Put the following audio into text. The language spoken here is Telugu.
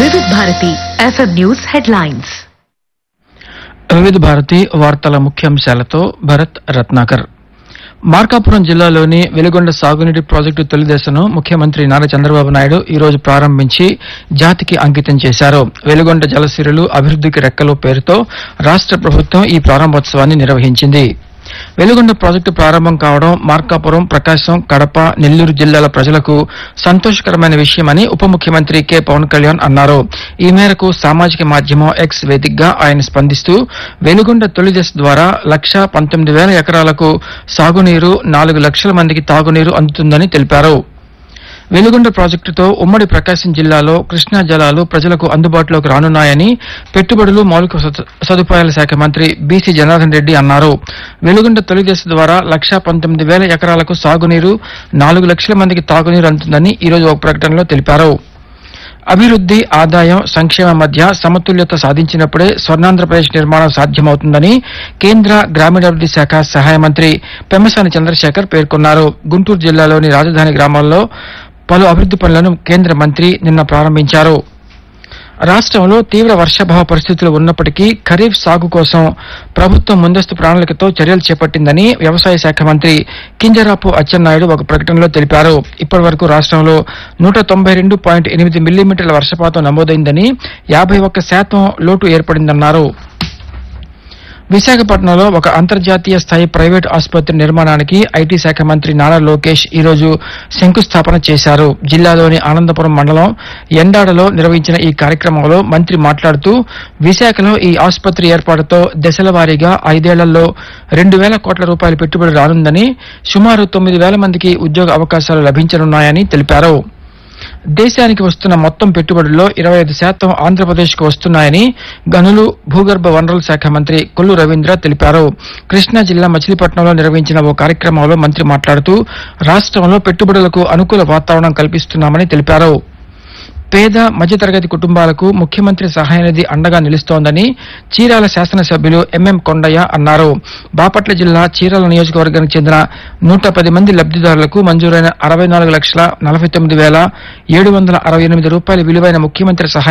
వివిధ భారతి ఎఫ్ఎం న్యూస్ హెడ్లైన్స్ వివిధ భారతి వార్తల ముఖ్యాంశాలతో భరత్ రత్నాకర్ మార్కాపురం జిల్లాలోని వెలుగొండ సాగునీటి ప్రాజెక్టు తొలి దశను ముఖ్యమంత్రి నారా చంద్రబాబు నాయుడు ఈ రోజు ప్రారంభించి జాతికి అంకితం చేశారు వెలుగొండ జలసిరులు అభివృద్ధికి రెక్కలు పేరుతో రాష్ట్ర ప్రభుత్వం ఈ ప్రారంభోత్సవాన్ని నిర్వహించింది వెలుగొండ ప్రాజెక్టు ప్రారంభం కావడం మార్కాపురం ప్రకాశం కడప నెల్లూరు జిల్లాల ప్రజలకు సంతోషకరమైన విషయమని ఉప ముఖ్యమంత్రి కె పవన్ కళ్యాణ్ అన్నారు ఈ మేరకు సామాజిక మాధ్యమం ఎక్స్ వేదికగా ఆయన స్పందిస్తూ వెలుగొండ తొలి దశ ద్వారా లక్ష పంతొమ్మిది వేల ఎకరాలకు సాగునీరు నాలుగు లక్షల మందికి తాగునీరు అందుతుందని తెలిపారు వెలుగొండ ప్రాజెక్టుతో ఉమ్మడి ప్రకాశం జిల్లాలో కృష్ణా జలాలు ప్రజలకు అందుబాటులోకి రానున్నాయని పెట్టుబడులు మౌలిక సదు- సదుపాయాల శాఖ మంత్రి బీసీ జనార్దన్ రెడ్డి అన్నారు వెలుగొండ తొలి దశ ద్వారా లక్షా పంతొమ్మిది వేల ఎకరాలకు సాగునీరు నాలుగు లక్షల మందికి తాగునీరు అందుతుందని ఈ రోజు ఒక ప్రకటనలో తెలిపారు అభివృద్ధి ఆదాయం సంక్షేమం మధ్య సమతుల్యత సాధించినప్పుడే స్వర్ణాంధ్రప్రదేశ్ నిర్మాణం సాధ్యమవుతుందని కేంద్ర గ్రామీణాభివృద్ధి శాఖ సహాయ మంత్రి పెమ్మసాని చంద్రశేఖర్ పేర్కొన్నారు గుంటూరు జిల్లాలోని రాజధాని గ్రామాల్లో పలు అభివృద్ధి పనులను కేంద్ర మంత్రి నిన్న ప్రారంభించారు రాష్ట్రంలో తీవ్ర వర్షాభావ పరిస్థితులు ఉన్నప్పటికీ ఖరీఫ్ సాగు కోసం ప్రభుత్వం ముందస్తు ప్రణాళికతో చర్యలు చేపట్టిందని వ్యవసాయ శాఖ మంత్రి కింజరాపు అచ్చెన్నాయుడు ఒక ప్రకటనలో తెలిపారు ఇప్పటి వరకు రాష్ట్రంలో నూట తొంభై రెండు పాయింట్ ఎనిమిది మిల్లీమీటర్ల వర్షపాతం నమోదైందని యాభై ఒక్క శాతం లోటు ఏర్పడిందన్నారు విశాఖపట్నంలో ఒక అంతర్జాతీయ స్థాయి ప్రైవేట్ ఆసుపత్రి నిర్మాణానికి ఐటీ శాఖ మంత్రి నారా లోకేష్ ఈ రోజు శంకుస్థాపన చేశారు జిల్లాలోని ఆనందపురం మండలం ఎండాడలో నిర్వహించిన ఈ కార్యక్రమంలో మంత్రి మాట్లాడుతూ విశాఖలో ఈ ఆసుపత్రి ఏర్పాటుతో దశల వారీగా ఐదేళ్లలో రెండు వేల కోట్ల రూపాయల పెట్టుబడి రానుందని సుమారు తొమ్మిది వేల మందికి ఉద్యోగ అవకాశాలు లభించనున్నాయని తెలిపారు దేశానికి వస్తున్న మొత్తం పెట్టుబడుల్లో ఇరవై ఐదు శాతం ఆంధ్రప్రదేశ్కు వస్తున్నాయని గనులు భూగర్భ వనరుల శాఖ మంత్రి కొల్లు రవీంద్ర తెలిపారు కృష్ణా జిల్లా మచిలీపట్నంలో నిర్వహించిన ఓ కార్యక్రమంలో మంత్రి మాట్లాడుతూ రాష్ట్రంలో పెట్టుబడులకు అనుకూల వాతావరణం కల్పిస్తున్నామని తెలిపారు పేద మధ్యతరగతి కుటుంబాలకు ముఖ్యమంత్రి సహాయ నిధి అండగా నిలుస్తోందని చీరాల శాసనసభ్యులు ఎంఎం కొండయ్య అన్నారు బాపట్ల జిల్లా చీరాల నియోజకవర్గానికి చెందిన నూట పది మంది లబ్ధిదారులకు మంజూరైన అరవై నాలుగు లక్షల నలభై తొమ్మిది వేల ఏడు వందల అరవై ఎనిమిది రూపాయల విలువైన ముఖ్యమంత్రి సహాయ